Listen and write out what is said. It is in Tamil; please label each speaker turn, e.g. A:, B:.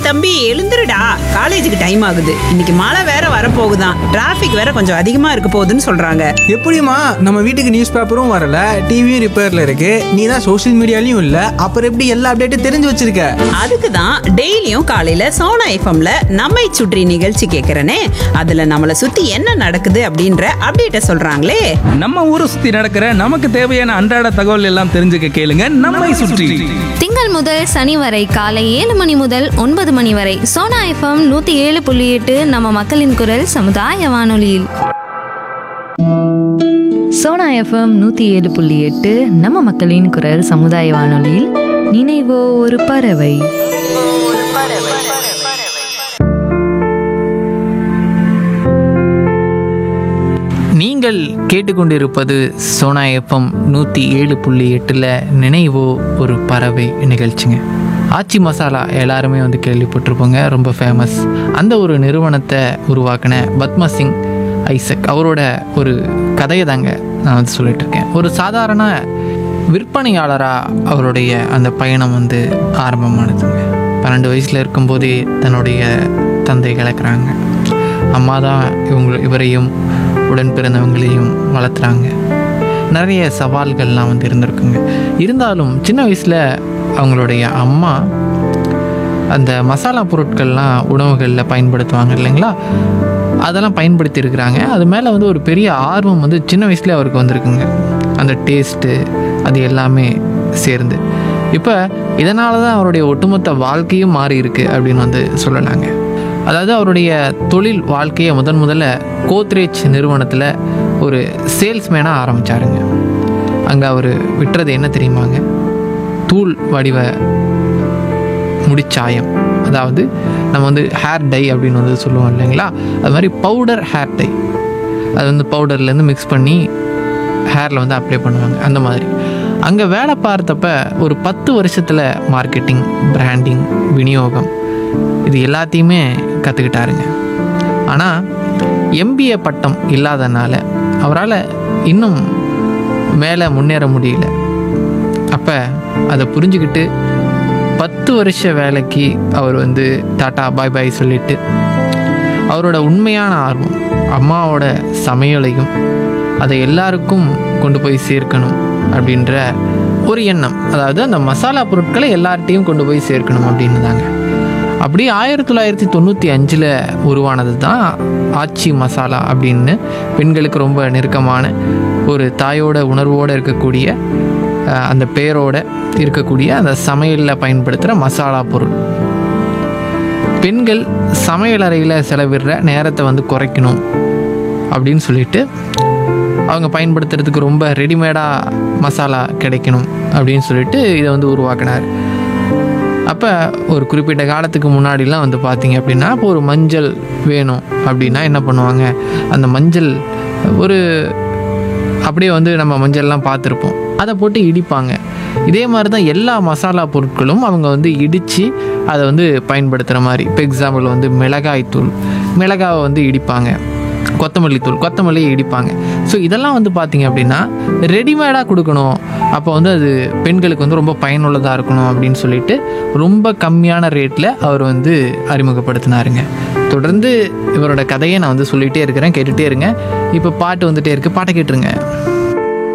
A: தம்பி எழுந்துருடா காலேஜுக்கு டைம் ஆகுது இன்னைக்கு மழை வேற வரப்போகுதான் டிராஃபிக் வேற கொஞ்சம் அதிகமா இருக்க போகுதுன்னு சொல்றாங்க
B: எப்படிம்மா நம்ம வீட்டுக்கு நியூஸ் பேப்பரும் வரல டிவியும் ரிப்பேர்ல இருக்கு நீ தான் சோஷியல் மீடியாலையும் இல்ல அப்புறம் எப்படி எல்லா அப்டேட்டும் தெரிஞ்சு வச்சிருக்க
A: அதுக்கு தான் டெய்லியும் காலையில சோனா எஃப்எம்ல நம்மை சுற்றி நிகழ்ச்சி கேட்கறனே அதுல நம்மளை சுத்தி என்ன நடக்குது அப்படின்ற அப்டேட்ட சொல்றாங்களே
C: நம்ம ஊரை சுத்தி நடக்கிற நமக்கு தேவையான அன்றாட தகவல் எல்லாம் தெரிஞ்சுக்க கேளுங்க நம்மை சுற்றி
D: திங்கள் முதல் சனி வரை காலை ஏழு மணி முதல் ஒன்பது மணி வரை சோனா எஃப்எம் நூத்தி ஏழு புள்ளி எட்டு நம்ம மக்களின் குரல் சமுதாய வானொலியில்
E: சோனா எஃப்எம் நூற்றி ஏழு புள்ளி எட்டு நம்ம மக்களின் குரல் சமுதாய வானொலியில் நினைவோ ஒரு பறவை
F: நீங்கள் கேட்டுக்கொண்டிருப்பது சோனா எஃப்எம் நூற்றி ஏழு புள்ளி எட்டில் நினைவோ ஒரு பறவை நிகழ்ச்சிங்க ஆச்சி மசாலா எல்லாருமே வந்து கேள்விப்பட்டிருப்போங்க ரொம்ப ஃபேமஸ் அந்த ஒரு நிறுவனத்தை உருவாக்கின பத்மா சிங் ஐசக் அவரோட ஒரு கதையை தாங்க நான் வந்து சொல்லிட்டு இருக்கேன் ஒரு சாதாரண விற்பனையாளராக அவருடைய அந்த பயணம் வந்து ஆரம்பமானதுங்க பன்னெண்டு வயசில் இருக்கும்போதே தன்னுடைய தந்தை கிளக்குறாங்க அம்மா தான் இவங்க இவரையும் உடன் பிறந்தவங்களையும் வளர்த்துறாங்க நிறைய சவால்கள்லாம் வந்து இருந்திருக்குங்க இருந்தாலும் சின்ன வயசில் அவங்களுடைய அம்மா அந்த மசாலா பொருட்கள்லாம் உணவுகளில் பயன்படுத்துவாங்க இல்லைங்களா அதெல்லாம் பயன்படுத்தி இருக்கிறாங்க அது மேலே வந்து ஒரு பெரிய ஆர்வம் வந்து சின்ன வயசுலேயே அவருக்கு வந்திருக்குங்க அந்த டேஸ்ட்டு அது எல்லாமே சேர்ந்து இப்போ இதனால தான் அவருடைய ஒட்டுமொத்த வாழ்க்கையும் மாறி இருக்கு அப்படின்னு வந்து சொல்லலாங்க அதாவது அவருடைய தொழில் வாழ்க்கையை முதன் முதல்ல கோத்ரேஜ் நிறுவனத்தில் ஒரு சேல்ஸ்மேனாக ஆரம்பித்தாருங்க அங்கே அவர் விட்டுறது என்ன தெரியுமாங்க தூள் வடிவ முடிச்சாயம் அதாவது நம்ம வந்து ஹேர் டை அப்படின்னு வந்து சொல்லுவோம் இல்லைங்களா அது மாதிரி பவுடர் ஹேர் டை அது வந்து பவுடர்லேருந்து மிக்ஸ் பண்ணி ஹேரில் வந்து அப்ளை பண்ணுவாங்க அந்த மாதிரி அங்கே வேலை பார்த்தப்ப ஒரு பத்து வருஷத்தில் மார்க்கெட்டிங் பிராண்டிங் விநியோகம் இது எல்லாத்தையுமே கற்றுக்கிட்டாருங்க ஆனால் எம்பிஏ பட்டம் இல்லாதனால அவரால் இன்னும் மேலே முன்னேற முடியல அப்போ அதை புரிஞ்சுக்கிட்டு பத்து வருஷ வேலைக்கு அவர் வந்து டாட்டா பாய் பாய் சொல்லிட்டு அவரோட உண்மையான ஆர்வம் அம்மாவோட சமையலையும் அதை எல்லாருக்கும் கொண்டு போய் சேர்க்கணும் அப்படின்ற ஒரு எண்ணம் அதாவது அந்த மசாலா பொருட்களை எல்லார்ட்டையும் கொண்டு போய் சேர்க்கணும் அப்படின்னு தாங்க அப்படி ஆயிரத்தி தொள்ளாயிரத்தி தொண்ணூற்றி அஞ்சில் உருவானது தான் ஆச்சி மசாலா அப்படின்னு பெண்களுக்கு ரொம்ப நெருக்கமான ஒரு தாயோட உணர்வோடு இருக்கக்கூடிய அஹ், அந்த பெயரோட இருக்கக்கூடிய அந்த சமையலில் பயன்படுத்துகிற மசாலா பொருள் பெண்கள் சமையலறையில் செலவிடுற நேரத்தை வந்து குறைக்கணும் அப்படின்னு சொல்லிட்டு அவங்க பயன்படுத்துறதுக்கு ரொம்ப ரெடிமேடாக மசாலா கிடைக்கணும் அப்படின்னு சொல்லிட்டு இதை வந்து உருவாக்கினார் அப்போ ஒரு குறிப்பிட்ட காலத்துக்கு முன்னாடிலாம் வந்து பார்த்தீங்க அப்படின்னா இப்போ ஒரு மஞ்சள் வேணும் அப்படின்னா என்ன பண்ணுவாங்க அந்த மஞ்சள் ஒரு அப்படியே வந்து நம்ம மஞ்சள்லாம் பார்த்துருப்போம் அதை போட்டு இடிப்பாங்க இதே மாதிரி தான் எல்லா மசாலா பொருட்களும் அவங்க வந்து இடித்து அதை வந்து பயன்படுத்துகிற மாதிரி இப்போ எக்ஸாம்பிள் வந்து மிளகாய் தூள் மிளகாவை வந்து இடிப்பாங்க கொத்தமல்லி தூள் கொத்தமல்லியை இடிப்பாங்க ஸோ இதெல்லாம் வந்து பார்த்தீங்க அப்படின்னா ரெடிமேடாக கொடுக்கணும் அப்போ வந்து அது பெண்களுக்கு வந்து ரொம்ப பயனுள்ளதாக இருக்கணும் அப்படின்னு சொல்லிட்டு ரொம்ப கம்மியான ரேட்டில் அவர் வந்து அறிமுகப்படுத்தினாருங்க தொடர்ந்து இவரோட கதையை நான் வந்து சொல்லிகிட்டே இருக்கிறேன் கேட்டுகிட்டே இருங்க இப்போ பாட்டு வந்துட்டே இருக்கு பாட்டை கேட்டுருங்க